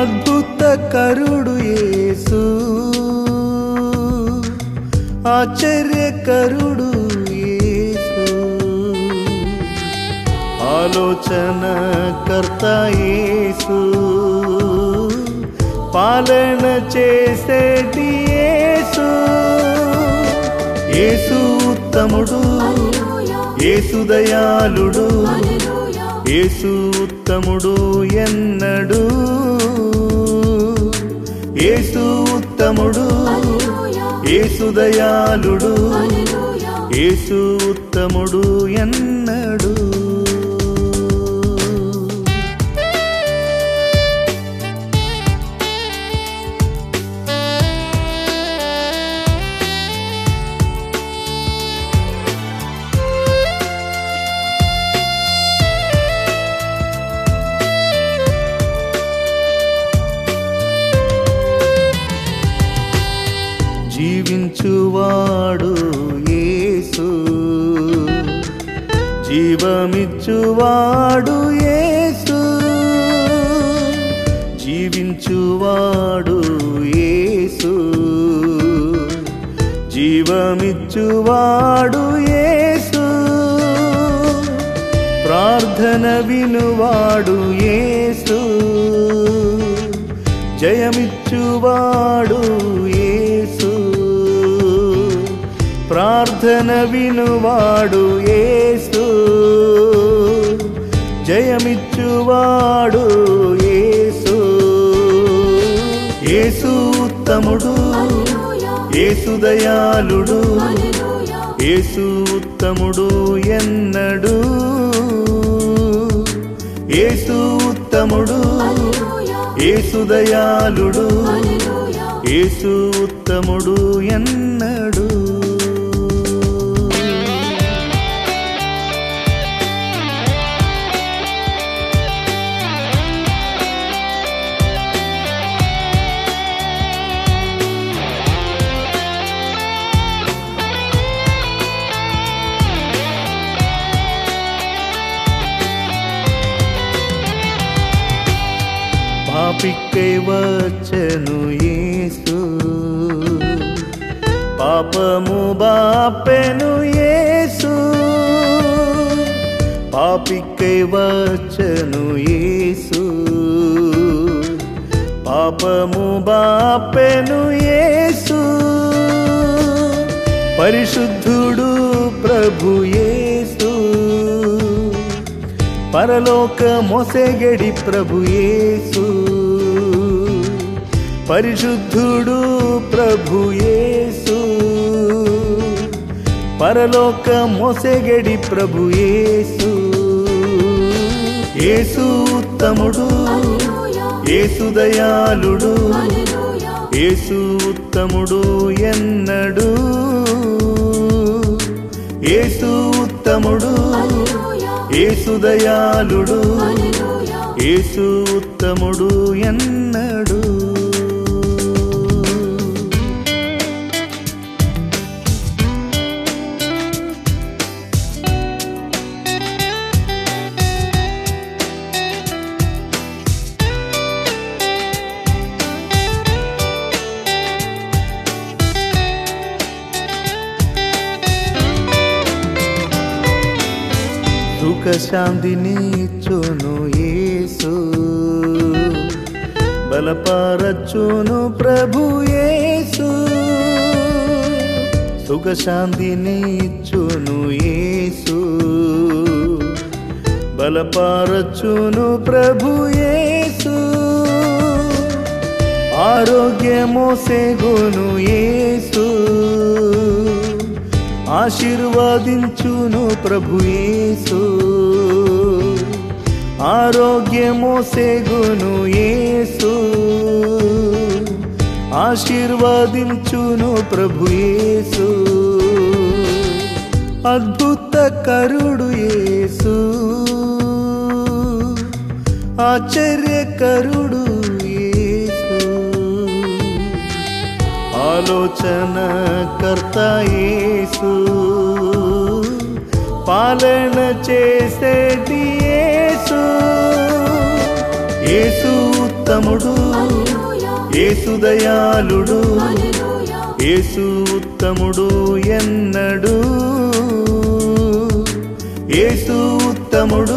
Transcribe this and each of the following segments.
అద్భుత కరుడు యేసు ఆశ్చర్యకరుడు యేసు ఆలోచన కర్త యేసు పాలన చేసేటి యేసు యేసు ఉత్తముడు యేసు దయాళుడు యేసు ఉత్తముడు ఎన్నడు యేసు ఉత్తముడు యేసు దయాళుడు యేసు ఉత్తముడు ఎన్నడు జీవించువాడు యేసు జీవమిచ్చువాడు యేసు జీవించువాడు యేసు జీవమిచ్చువాడు యేసు ప్రార్థన వినువాడు యేసు జయమిచ్చువాడు యేసు ప్రార్థన వినువాడు యేసు జయమిచ్చువాడు యేసు యేసు ఉత్తముడు యేసు దయాళుడు యేసు ఉత్తముడు ఎన్నడు యేసు ఉత్తముడు యేసు దయాళుడు యేసు ఉత్తముడు ఎన్నడు పాపిక్కై వచ్చను యేసు పాపము బాపెను యేసు పాపిక్కై వచ్చను యేసు పాపము బాపెను యేసు పరిశుద్ధుడు ప్రభు యేసు పరలోక మోసెగడి ప్రభు యేసు పరిశుద్ధుడు ప్రభు యేసు పరలోక మోసెగడి ప్రభు యేసు యేసు ఉత్తముడు యేసు దయాళుడు యేసు ఉత్తముడు ఎన్నడు యేసు ఉత్తముడు యేసు దయాళుడు యేసు ఉత్తముడు ఎన్నడు సుఖ శాంతిని చును యేసు బలపరచును ప్రభు యేసు సుఖ శాంతిని చును యేసు బలపరచును ప్రభు యేసు ఆరోగ్యమో సేగును యేసు ఆశీర్వదించును ప్రభు యేసు ఆరోగ్యమో సేగును యేసు ఆశీర్వదించును ప్రభు యేసు అద్భుత కరుడు యేసు ఆశ్చర్యకరుడు యేసు ఆలోచన కర్త యేసు పాలన చేసేటి యేసు యేసు ఉత్తముడు ఏసు దయాళుడు ఏసు ఉత్తముడు ఎన్నడు ఏసు ఉత్తముడు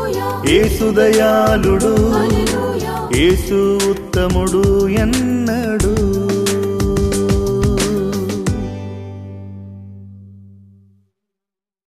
ఏసు దయాళుడు ఏసు ఉత్తముడు ఎన్నడు